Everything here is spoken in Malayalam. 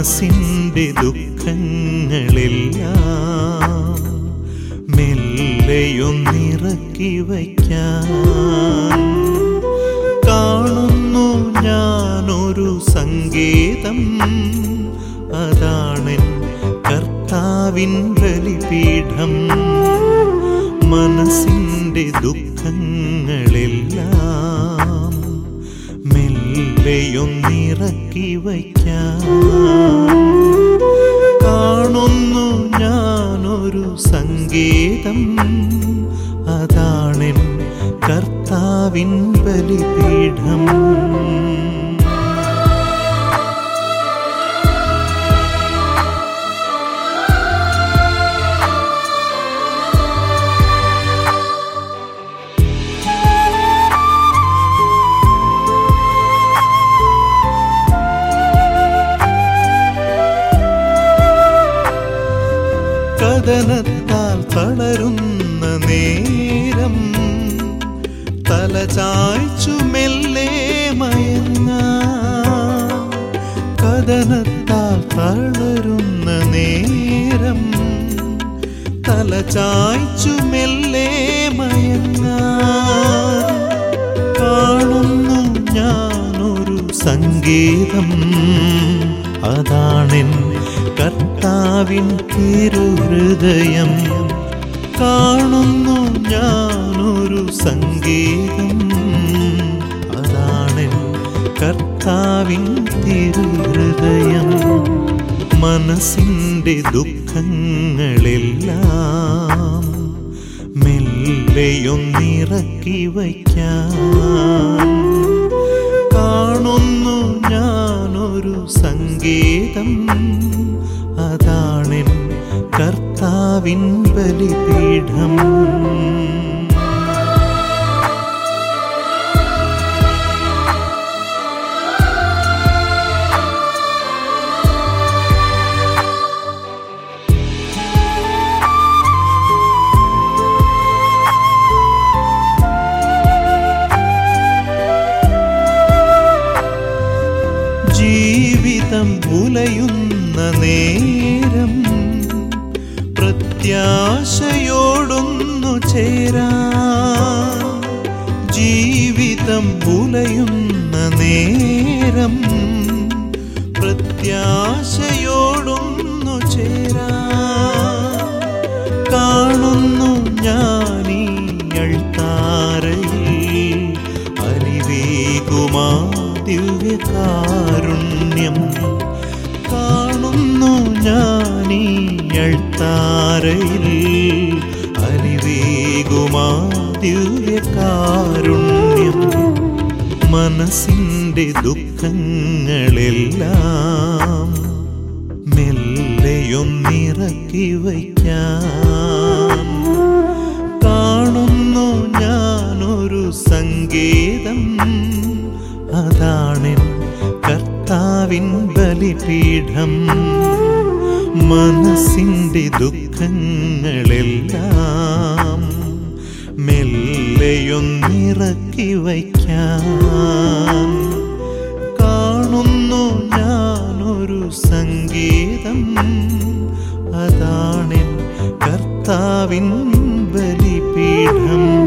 മനസ്സിൻ്റെ ദുഃഖങ്ങളെല്ലാം മെല്ലെയൊന്നിറക്കി വയ്ക്കാൻ കാണുന്നു ഞാനൊരു സങ്കേതം അതാണെൻ കർത്താവിൻ ബലിപീഠം മനസ്സിൻ്റെ ദുഃഖങ്ങളെല്ലാം മെല്ലെയൊന്നിറക്കി വയ്ക്കാൻ കാണുന്നു ഞാനൊരു സങ്കേതം അതാണെൻ കർത്താവിൻ ബലിപീഠം കഥനത്താൽ തളരുന്ന നേരം തല ചായ്ച്ചു മെല്ലെ മയങ്ങ കഥനത്താൽ തളരുന്ന നേരം തല ചായ്ച്ചു മെല്ലെ മയങ്ങ കാണുന്നു ഞാനൊരു സംഗീതം അതാണെൻ കർത്താവിൻ തിരുഹൃദയം കാണുന്നു ഞാനൊരു സംഗീതം അതാണെൻ കർത്താവിൻ തിരുഹൃദയം മനസ്സിൻ്റെ ദുഃഖങ്ങളെല്ലാം മെല്ലെയൊന്നിറക്കി വയ്ക്കാൻ കാണുന്നു ഞാനൊരു സങ്കേതം അതാണെൻ കർത്താവിൻ ബലിപീഠം ജീവിതം ഉലയുന്ന നേരം പ്രത്യാശയോടൊന്നു ചേരാ ജീവിതം ഉലയുന്ന നേരം പ്രത്യാശയോടൊന്നു ചേരാ കാണുന്നു ഞാനീ അൾത്താരയിൽ അലിവേകുമാ ദിവ്യകാരുണ്യം കാണുന്നു ഞാനീ അൾത്താരയിൽ അലിവേകുമാ ദിവ്യകാരുണ്യം മനസ്സിൻ്റെ ദുഃഖങ്ങളെല്ലാം മെല്ലെയൊന്നിറക്കി വയ്ക്കാൻ കാണുന്നു ഞാനൊരു സങ്കേതം അതാണെൻ കർത്താവിൻ ബലിപീഠം മനസ്സിൻ്റെ ദുഃഖങ്ങളെല്ലാം മെല്ലെയൊന്നിറക്കി വയ്ക്കാൻ കാണുന്നു ഞാനൊരു സംഗീതം അതാണെൻ കർത്താവിൻ ബലിപീഠം